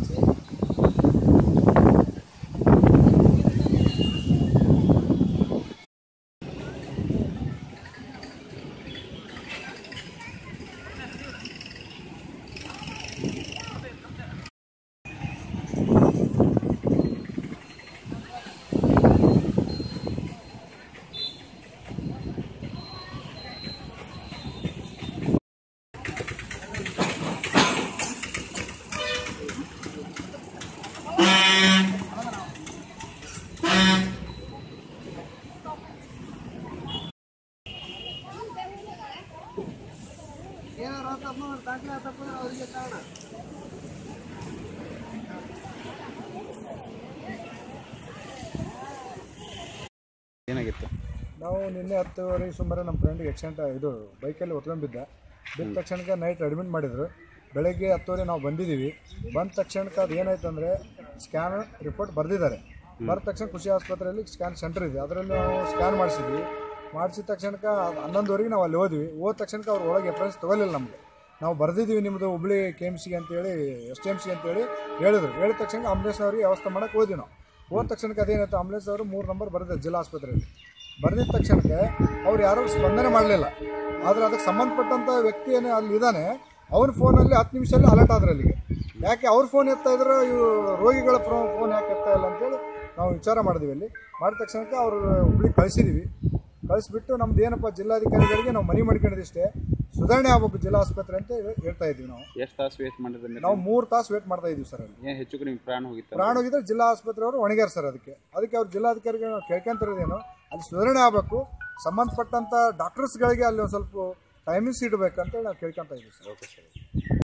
ಏನಾರ ಆತಪ್ಪ ದಾಖಲೆ ಆತಪ್ಪ ಅಂದ್ರೆ ಅವರಿಗೆ ಕಾರಣ ಏನಾಗಿತ್ತು ನಾವು ನಿನ್ನೆ ಹತ್ತುವರೆ ಸುಮಾರು ನಮ್ಮ ಫ್ರೆಂಡ್ಗೆ ಆಕ್ಸಿಡೆಂಟ್ ಇದು ಬೈಕಲ್ಲಿ ಹೊತ್ಕೊಂಡ್ಬಿದ್ದ ಬಿದ್ದ ತಕ್ಷಣಕ್ಕೆ ನೈಟ್ ಅಡ್ಮಿಟ್ ಮಾಡಿದ್ರು ಬೆಳಗ್ಗೆ ಹತ್ತುವರೆ ನಾವು ಬಂದಿದ್ದೀವಿ ಬಂದ ತಕ್ಷಣಕ್ಕೆ ಅದು ಏನಾಯ್ತು ಅಂದರೆ ಸ್ಕ್ಯಾನ್ ರಿಪೋರ್ಟ್ ಬರೆದಿದ್ದಾರೆ ಬರೆದ ತಕ್ಷಣ ಖುಷಿ ಆಸ್ಪತ್ರೆಯಲ್ಲಿ ಸ್ಕ್ಯಾನ್ ಸೆಂಟರ್ ಇದೆ ಅದರಲ್ಲಿ ನಾವು ಸ್ಕ್ಯಾನ್ ಮಾಡಿಸಿದ್ವಿ ಮಾಡಿಸಿದ ತಕ್ಷಣಕ್ಕೆ ಅದು ಹನ್ನೊಂದುವರೆಗೆ ನಾವು ಅಲ್ಲಿ ಹೋದ್ವಿ ಹೋದ ತಕ್ಷಣಕ್ಕೆ ಅವ್ರು ಒಳಗೆ ಎಫ್ರೆನ್ಸ್ ತೊಗೊಲಿಲ್ಲ ನಮಗೆ ನಾವು ಬರೆದಿದ್ದೀವಿ ನಿಮ್ಮದು ಹುಬ್ಳಿ ಕೆ ಎಮ್ ಸಿಗೆ ಅಂತೇಳಿ ಎಸ್ ಟಿ ಎಮ್ ಸಿ ಅಂತೇಳಿ ಹೇಳಿದ್ರು ಹೇಳಿದ ತಕ್ಷಣ ಆಂಬುಲೆನ್ಸ್ ಅವ್ರಿಗೆ ವ್ಯವಸ್ಥೆ ಮಾಡೋಕೆ ಹೋದ್ವಿ ನಾವು ಹೋದ ತಕ್ಷಣಕ್ಕೆ ಅದೇನಾಯ್ತು ಆಂಬುಲೆನ್ಸ್ ಅವರು ಮೂರು ನಂಬರ್ ಬರೆದಿದ್ದಾರೆ ಜಿಲ್ಲಾ ಆಸ್ಪತ್ರೆಯಲ್ಲಿ ಬರೆದಿದ್ದ ತಕ್ಷಣಕ್ಕೆ ಅವ್ರು ಯಾರೂ ಸ್ಪಂದನೆ ಮಾಡಲಿಲ್ಲ ಆದರೆ ಅದಕ್ಕೆ ಸಂಬಂಧಪಟ್ಟಂಥ ವ್ಯಕ್ತಿ ಏನೇ ಅಲ್ಲಿ ಇದ್ದಾನೆ ಅವ್ರ ಫೋನಲ್ಲಿ ಹತ್ತು ನಿಮಿಷದಲ್ಲಿ ಅಲರ್ಟ್ ಆದ್ರೆ ಅಲ್ಲಿಗೆ ಯಾಕೆ ಅವ್ರ ಫೋನ್ ಎತ್ತಾ ಇದ್ರು ಇವು ರೋಗಿಗಳ ಫೋನ್ ಯಾಕೆ ಎತ್ತಾ ಇಲ್ಲ ಅಂತೇಳಿ ನಾವು ವಿಚಾರ ಮಾಡಿದ್ವಿ ಅಲ್ಲಿ ಮಾಡಿದ ತಕ್ಷಣಕ್ಕೆ ಅವರು ಹುಬ್ಳಿಗೆ ಕಳಿಸಿದ್ದೀವಿ ಕಳಿಸ್ಬಿಟ್ಟು ನಮ್ದು ಏನಪ್ಪ ಜಿಲ್ಲಾಧಿಕಾರಿಗಳಿಗೆ ನಾವು ಮನವಿ ಮಾಡ್ಕೊಂಡಿದ್ದಷ್ಟೇ ಸುಧಾರಣೆ ಆಗ್ಬೇಕು ಜಿಲ್ಲಾ ಆಸ್ಪತ್ರೆ ಅಂತ ಹೇಳಿ ಹೇಳ್ತಾ ಇದ್ವಿ ನಾವು ಎಷ್ಟು ತಾಸು ವೇಸ್ಟ್ ಮಾಡಿದ್ರೆ ಮೇಲೆ ನಾವು ಮೂರು ತಾಸು ವೇಟ್ ಮಾಡ್ತಾ ಇದ್ದೀವಿ ಸರ್ ಅಲ್ಲಿ ಏನು ಹೆಚ್ಚು ಕಡಿಮೆ ಪ್ರಾಣ ಹೋಗಿತ್ತು ಪ್ರಾಣ ಹೋಗಿದ್ರೆ ಜಿಲ್ಲಾ ಆಸ್ಪತ್ರೆಯವರು ಒಣಗ್ಯಾರ ಸರ್ ಅದಕ್ಕೆ ಅದಕ್ಕೆ ಅವ್ರು ಜಿಲ್ಲಾಧಿಕಾರಿಗೆ ನಾವು ಕೇಳ್ಕೊಂತಿರೋದೇನು ಅಲ್ಲಿ ಸುಧಾರಣೆ ಆಗಬೇಕು ಸಂಬಂಧಪಟ್ಟಂಥ ಡಾಕ್ಟರ್ಸ್ಗಳಿಗೆ ಅಲ್ಲಿ ಒಂದು ಸ್ವಲ್ಪ ಟೈಮಿಂಗ್ಸ್ ಇಡಬೇಕಂತೇಳಿ ನಾವು ಕೇಳ್ಕೊಂತ ಇದ್ದೀವಿ ಸರ್ ಓಕೆ ಸರ್